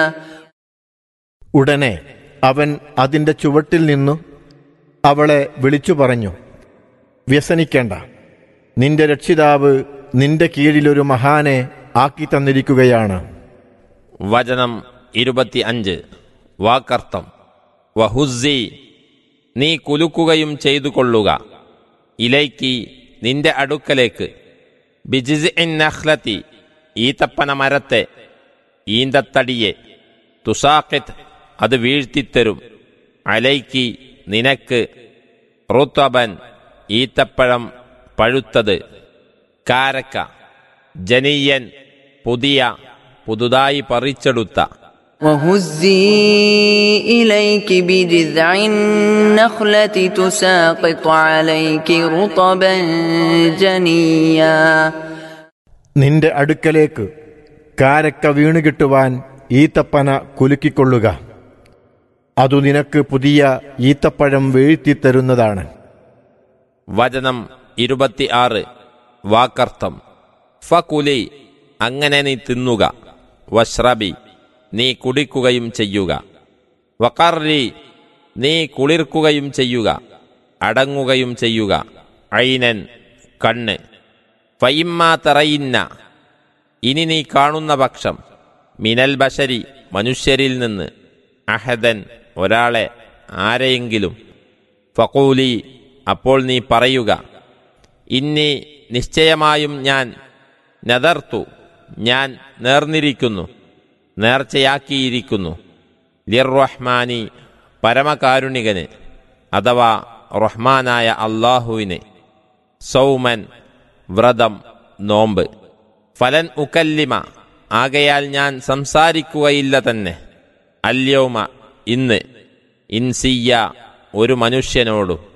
ഉടനെ അവൻ അതിന്റെ ചുവട്ടിൽ നിന്നു അവളെ വിളിച്ചു പറഞ്ഞു വ്യസനിക്കേണ്ട നിന്റെ രക്ഷിതാവ് നിന്റെ കീഴിലൊരു മഹാനെ ആക്കി തന്നിരിക്കുകയാണ് വചനം ഇരുപത്തി അഞ്ച് വാക്കർത്ഥം വഹുസി നീ കുലുക്കുകയും ചെയ്തു കൊള്ളുക ഇലൈക്ക് നിന്റെ അടുക്കലേക്ക് ബിജിസ് നഹ്ലത്തി ഈത്തപ്പന മരത്തെ ഈന്തത്തടിയെ തുഷാഖിത് അത് വീഴ്ത്തിത്തരും അലൈക്ക് നിനക്ക് റുത്തബൻ ഈത്തപ്പഴം പഴുത്തത് കാരക്ക ജനീയൻ പുതിയ പുതുതായി പറിച്ചെടുത്ത وهزي إليك بجذع النخلة تساقط عليك رطبا جنيا നിന്റെ അടുക്കലേക്ക് കാരക്ക വീണുകിട്ടുവാൻ ഈത്തപ്പന കുലുക്കിക്കൊള്ളുക അതു നിനക്ക് പുതിയ ഈത്തപ്പഴം വീഴ്ത്തിത്തരുന്നതാണ് വചനം ഇരുപത്തി ആറ് വാക്കർത്ഥം ഫകുലി അങ്ങനെ നീ തിന്നുക വഷ്റബി നീ കുടിക്കുകയും ചെയ്യുക വക്കറി നീ കുളിർക്കുകയും ചെയ്യുക അടങ്ങുകയും ചെയ്യുക ഐനൻ കണ്ണ് ഫയിമ്മാ തറയിന്ന ഇനി നീ കാണുന്ന പക്ഷം മിനൽ ബശരി മനുഷ്യരിൽ നിന്ന് അഹദൻ ഒരാളെ ആരെയെങ്കിലും ഫക്കൂലി അപ്പോൾ നീ പറയുക ഇന്നി നിശ്ചയമായും ഞാൻ നദർത്തു ഞാൻ നേർന്നിരിക്കുന്നു നേർച്ചയാക്കിയിരിക്കുന്നു ലിർറഹ്മാനി പരമകാരുണികന് അഥവാ റഹ്മാനായ അള്ളാഹുവിന് സൗമൻ വ്രതം നോമ്പ് ഫലൻ ഉക്കല്ലിമ ആകയാൽ ഞാൻ സംസാരിക്കുകയില്ല തന്നെ അല്യൗമ ഇന്ന് ഇൻസിയ ഒരു മനുഷ്യനോടും